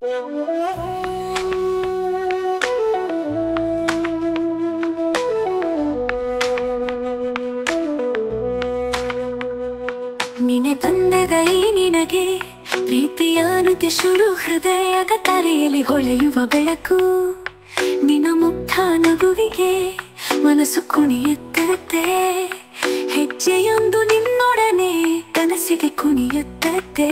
ನಿನೆ ತಂದೆದೈ ನಿನಗೆ ಪ್ರೀತಿಯ ನೃತ್ಯ ಶುರು ಹೃದಯದ ತಲೆಯಲ್ಲಿ ಹೊಳೆಯುವ ಬೆಳಕು ನಿನ ಮುಗ್ಧ ನಗುವಿಗೆ ಮನಸ್ಸು ಕುಣಿಯುತ್ತದೆ ಹೆಜ್ಜೆಯೊಂದು ನಿನ್ನೊಡನೆ ಕನಸಿಗೆ ಕುಣಿಯುತ್ತದೆ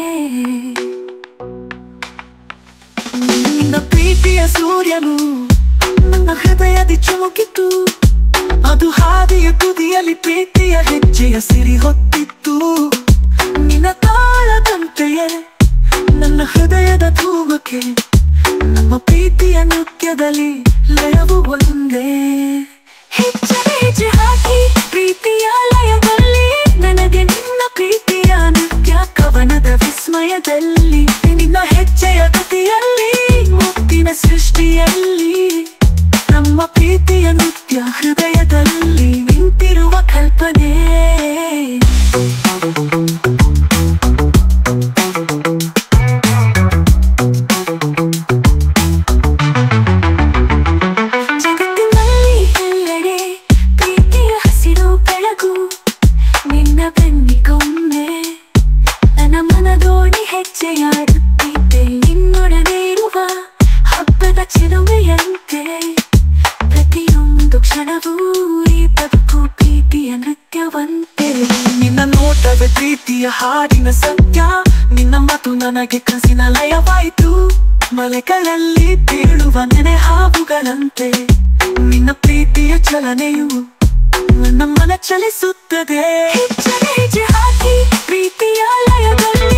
ನಿನ್ನ ಪ್ರೀತಿಯ ಸೂರ್ಯನು ನನ್ನ ಹೃದಯದಿ ಚುಮುಕಿತು ಅದು ಹಾದಿಯ ತುದಿಯಲ್ಲಿ ಪ್ರೀತಿಯ ಹೆಜ್ಜೆಯ ಸಿರಿ ಹೊತ್ತಿತ್ತು ನಿನ್ನ ತಾಳದಂತೆಯೇ ನನ್ನ ಹೃದಯದ ಧೂಮಕ್ಕೆ ನಮ್ಮ ಪ್ರೀತಿಯ ನೃತ್ಯದಲ್ಲಿ ಲಯವು ಒಂದೇ ಹೆಜ್ಜೆ ಹೆಜ್ಜೆ ಹಾಕಿ ಪ್ರೀತಿಯ ಲಯದಲ್ಲಿ ನನಗೆ ನಿನ್ನ ಪ್ರೀತಿಯ ನೃತ್ಯ ಕವನದ ವಿಸ್ಮಯದಲ್ಲಿ ನಿನ್ನ ಹೆಜ್ಜೆಯ ಗತಿಯಲ್ಲಿ ಮುತ್ತಿನ ಸೃಷ್ಟಿಯಲ್ಲಿ ನಮ್ಮ ಪ್ರೀತಿಯ ನೃತ್ಯ ಹೃದಯದಲ್ಲಿ ನಿಂತಿರುವ ಕಲ್ಪನೆ ಜಗತ್ತಿನಲ್ಲಿ ಎಲ್ಲೆಡೆ ಪ್ರೀತಿಯ ಹಸಿರು ಬೆಳಗು ನಿನ್ನ ಬೆನ್ನಿಗೊಮ್ಮೆ ನನ್ನ ಮನದೋಣಿ ಹೆಜ್ಜೆಯಾಡುತ್ತಿದ್ದೆ ನಿನ್ನೊಡನೆ ಇರುವ ಹಬ್ಬದ ಚಿಲುಮೆಯಂತೆ ಪ್ರತಿಯೊಂದು ಕ್ಷಣವೂ ಈ ಬದುಕು ಪ್ರೀತಿಯ ನೃತ್ಯವಂತೆ ನಿನ್ನ ನೋಟವೇ ಪ್ರೀತಿಯ ಹಾಡಿನ ಸತ್ಯ ನಿನ್ನ ಮಾತು ನನಗೆ ಕಸಿನ ಲಯವಾಯಿತು ಮಲೆಗಳಲ್ಲಿ ಬೀಳುವ ನೆನೆ ಹಾವುಗಳಂತೆ ನಿನ್ನ ಪ್ರೀತಿಯ ಚಲನೆಯು ನನ್ನ ಮನ ಚಲಿಸುತ್ತದೆ ಹೆಜ್ಜೆ ಹೆಜ್ಜೆ ಹಾಕಿ ಪ್ರೀತಿಯ ಲಯದಲ್ಲಿ